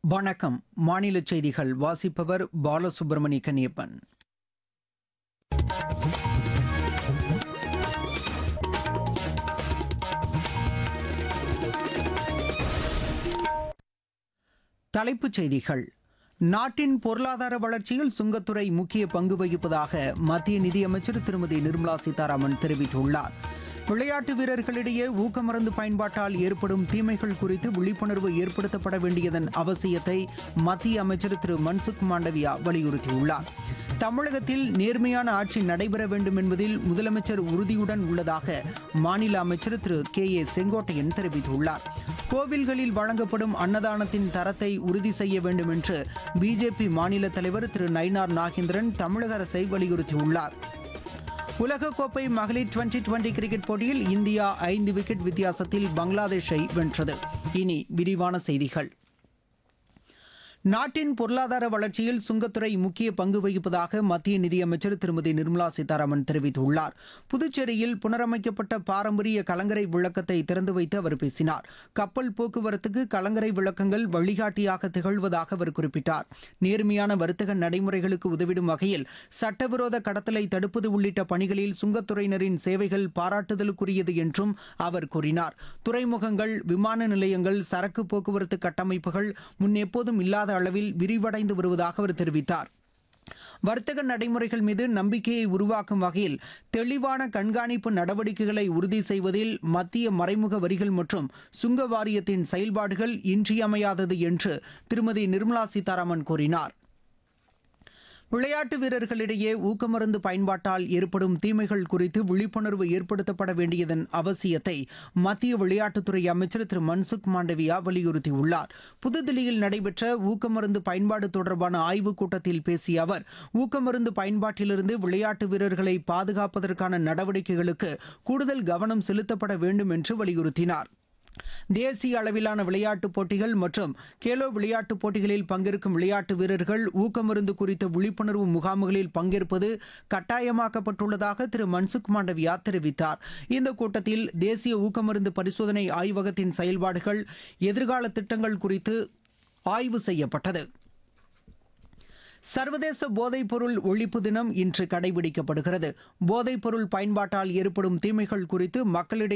வணக்கம் மாநில செய்திகள் வாசிப்பவர் பாலசுப்ரமணி கன்னியப்பன் தலைப்புச் செய்திகள் நாட்டின் பொருளாதார வளர்ச்சியில் சுங்கத்துறை முக்கிய பங்கு வகிப்பதாக மத்திய நிதியமைச்சர் திருமதி நிர்மலா சீதாராமன் தெரிவித்துள்ளார் விளையாட்டு வீரர்களிடையே ஊக்கமருந்து பயன்பாட்டால் ஏற்படும் தீமைகள் குறித்து விழிப்புணர்வு ஏற்படுத்தப்பட வேண்டியதன் அவசியத்தை மத்திய அமைச்சர் திரு மன்சுக் மாண்டவியா வலியுறுத்தியுள்ளார் தமிழகத்தில் நேர்மையான ஆட்சி நடைபெற வேண்டும் என்பதில் முதலமைச்சர் உறுதியுடன் உள்ளதாக மாநில அமைச்சர் திரு கே ஏ செங்கோட்டையன் தெரிவித்துள்ளார் கோவில்களில் வழங்கப்படும் அன்னதானத்தின் தரத்தை உறுதி செய்ய வேண்டும் என்று பிஜேபி மாநில தலைவர் திரு நயினார் நாகேந்திரன் தமிழக அரசை வலியுறுத்தியுள்ளார் உலகக்கோப்பை மகளிர் டுவெண்டி டுவெண்டி கிரிக்கெட் போட்டியில் இந்தியா ஐந்து விக்கெட் வித்தியாசத்தில் பங்களாதேஷை வென்றது இனி விரிவான செய்திகள் நாட்டின் பொருளாதார வளர்ச்சியில் சுங்கத்துறை முக்கிய பங்கு வகிப்பதாக மத்திய நிதியமைச்சர் திருமதி நிர்மலா சீதாராமன் தெரிவித்துள்ளார் புதுச்சேரியில் புனரமைக்கப்பட்ட பாரம்பரிய கலங்கரை விளக்கத்தை திறந்து வைத்து அவர் பேசினார் கப்பல் போக்குவரத்துக்கு கலங்கரை விளக்கங்கள் வழிகாட்டியாக திகழ்வதாக அவர் குறிப்பிட்டார் நேர்மையான வர்த்தக நடைமுறைகளுக்கு உதவிடும் வகையில் சட்டவிரோத கடத்தலை தடுப்பது உள்ளிட்ட பணிகளில் சுங்கத்துறையினரின் சேவைகள் பாராட்டுதலுக்குரியது என்றும் அவர் கூறினார் துறைமுகங்கள் விமான நிலையங்கள் சரக்கு போக்குவரத்து கட்டமைப்புகள் முன்னெப்போதும் இல்லாத அளவில் விரிவடைந்து வருவதாக அவர் தெரிவித்தார் வர்த்தக நடைமுறைகள் மீது நம்பிக்கையை உருவாக்கும் வகையில் தெளிவான கண்காணிப்பு நடவடிக்கைகளை உறுதி செய்வதில் மத்திய மறைமுக வரிகள் மற்றும் சுங்க வாரியத்தின் செயல்பாடுகள் இன்றியமையாதது என்று திருமதி நிர்மலா சீதாராமன் கூறினார் விளையாட்டு வீரர்களிடையே ஊக்கமருந்து பயன்பாட்டால் ஏற்படும் தீமைகள் குறித்து விழிப்புணர்வு ஏற்படுத்தப்பட வேண்டியதன் அவசியத்தை மத்திய விளையாட்டுத்துறை அமைச்சர் திரு மன்சுக் மாண்டவியா வலியுறுத்தியுள்ளார் புதுதில்லியில் நடைபெற்ற ஊக்கமருந்து பயன்பாடு தொடர்பான ஆய்வுக் கூட்டத்தில் பேசிய அவர் ஊக்கமருந்து பயன்பாட்டிலிருந்து விளையாட்டு வீரர்களை பாதுகாப்பதற்கான நடவடிக்கைகளுக்கு கூடுதல் கவனம் செலுத்தப்பட வேண்டும் என்று வலியுறுத்தினார் தேசிய அளவிலான விளையாட்டுப் போட்டிகள் மற்றும் கேலோ விளையாட்டுப் போட்டிகளில் பங்கேற்கும் விளையாட்டு வீரர்கள் ஊக்கமருந்து குறித்த விழிப்புணர்வு முகாம்களில் பங்கேற்பது கட்டாயமாக்கப்பட்டுள்ளதாக திரு மன்சுக் மாண்டவியா தெரிவித்தார் இந்த கூட்டத்தில் தேசிய ஊக்கமருந்து பரிசோதனை ஆய்வகத்தின் செயல்பாடுகள் எதிர்கால திட்டங்கள் குறித்து ஆய்வு செய்யப்பட்டது சர்வதேச போதைப்பொருள் ஒழிப்பு தினம் இன்று கடைபிடிக்கப்படுகிறது போதைப்பொருள் பயன்பாட்டால் ஏற்படும் தீமைகள் குறித்து மக்களிடையே